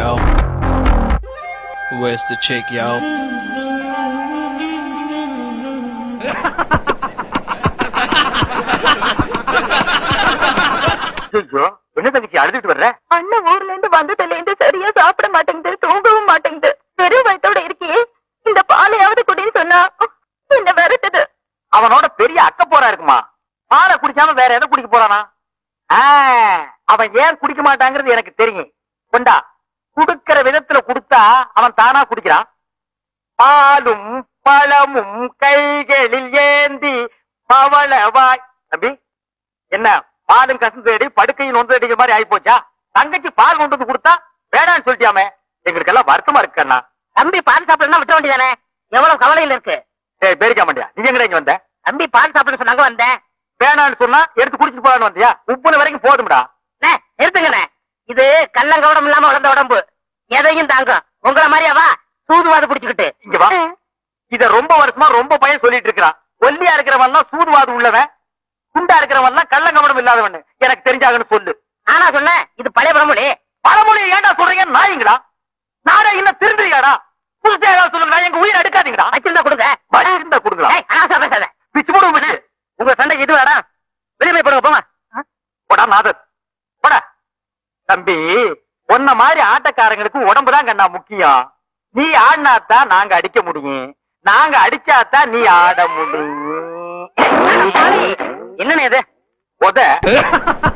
yo? Where's the chick, yo? ஐயோ என்ன தங்கச்சி அழுதுட்டு வர்ற அண்ணன் ஊர்ல இருந்து வந்ததுல இருந்து சரியா சாப்பிட மாட்டேங்குது தூங்கவும் மாட்டேங்குது வெறும் வயித்தோட இருக்கியே இந்த பாலையாவது குடின்னு சொன்னா என்ன விரட்டுது அவனோட பெரிய அக்க போரா இருக்குமா பாலை குடிக்காம வேற எதை குடிக்க போறானா ஆ, அவன் ஏன் குடிக்க மாட்டாங்கிறது எனக்கு தெரியும் கொண்டா குடுக்கிற விதத்துல குடுத்தா அவன் தானா குடிக்கிறான் பாலும் பழமும் கைகளில் ஏந்தி பவளவாய் தம்பி என்ன பாலும் கசந்து தேடி படுக்கையும் நொந்து அடிக்கிற மாதிரி ஆயி போச்சா தங்கச்சி பால் கொண்டு வந்து கொடுத்தா வேணாம்னு சொல்லிட்டியாமே எங்களுக்கெல்லாம் வருத்தமா இருக்கு அண்ணா தம்பி பால் சாப்பிடணும் விட்ட வேண்டியதானே எவ்வளவு கவலையில் இருக்கு ஏய் பேரிக்க மாட்டியா நீ எங்கடா இங்க வந்த தம்பி பால் சாப்பிட சொன்னாங்க வந்தேன் வேணாம்னு சொன்னா எடுத்து குடிச்சிட்டு போலான்னு வந்தியா உப்புன வரைக்கும் போதும்டா அண்ணே, நிறுத்துங்கண்ணே இது கள்ளங்கவடம் இல்லாம வளர்ந்த உடம்பு எதையும் தாங்கும் உங்கள மாதிரியாவா சூதுவாது பிடிச்சுக்கிட்டு இங்க வா இத ரொம்ப வருஷமா ரொம்ப பையன் சொல்லிட்டு இருக்கிறான் ஒல்லியா இருக்கிறவன் சூதுவாது உள்ளவன் குண்டா இருக்கிறவன் கள்ளங்கவனம் இல்லாதவன் எனக்கு தெரிஞ்சாகன்னு சொல்லு ஆனா சொன்னேன் இது பழைய பழமொழி பழமொழி ஏன்டா சொல்றீங்க நாயங்களா நாடா இன்னும் திருந்துறியாடா புதுசா ஏதாவது சொல்லுங்கடா எங்க உயிர் எடுக்காதீங்கடா வச்சிருந்தா கொடுங்க வச்சிருந்தா கொடுங்களா ஏய், அனாவசியமா பேசாத பிச்சு போடுவோம் பிச்சு உங்க சண்டைக்கு இது வேடா வெளியே போய் போடுங்க போங்க போடா நாதர் போடா தம்பி உன்ன மாதிரி ஆட்டக்காரங்களுக்கு உடம்புதான் கண்ணா முக்கியம் நீ ஆடினாத்தான் நாங்க அடிக்க முடியும் நாங்க அடிச்சாதான் நீ ஆட முடியும் என்னண்ணே இது உத